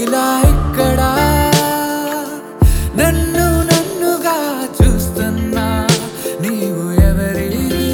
ఇలా ఇక్కడ నన్ను నన్నుగా చూస్తున్నా నీవు ఎవరి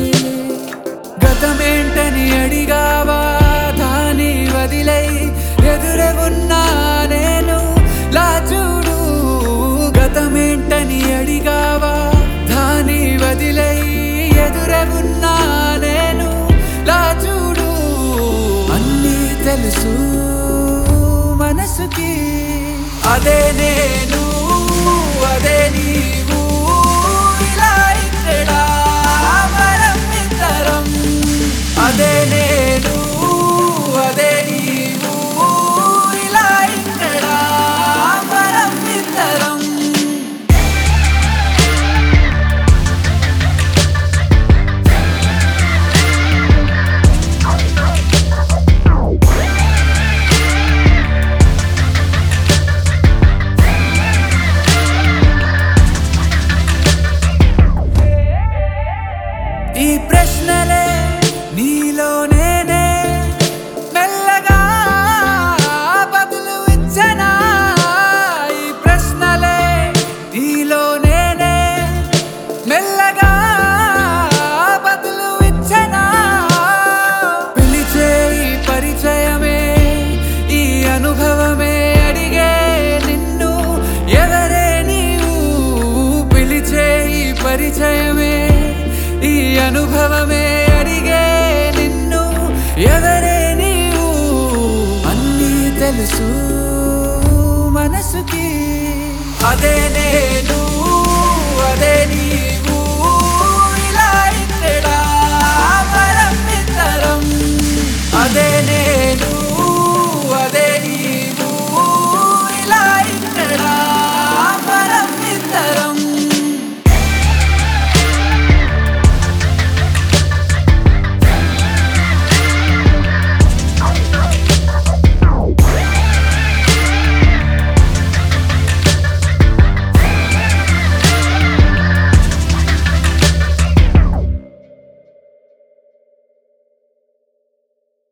గతమేంటని అడిగావా దాని వదిలై ఎదురే ఉన్నా నేను లాజుడు గతమేంటని అడిగావా దాని వదిలై ఎదురే ఉన్నా నేను లాజుడు అన్నీ తెలుసు మనసుకి అదే నేను అదే నీవు ఇలా ఇక్కడ మనం ఇద్దరం అదే నేను అదే నీవు ఇలా ఇక్కడ మనం ఇద్దరం ఈ ప్రశ్నలే నీలో నేనే మెల్లగా బదులు ఇచ్చనా ఈ ప్రశ్నలే నీలో నేనే మెల్లగా బదులు ఇచ్చనా పిలిచే ఈ పరిచయమే ఈ అనుభవమే అడిగే నిన్ను ఎవరే నీవు పిలిచే ఈ పరిచయమే ఈ అనుభవమే అడిగే నిన్ను ఎవరే నీవు అన్నీ తెలుసు మనసుకి అదే నేను అదే నీ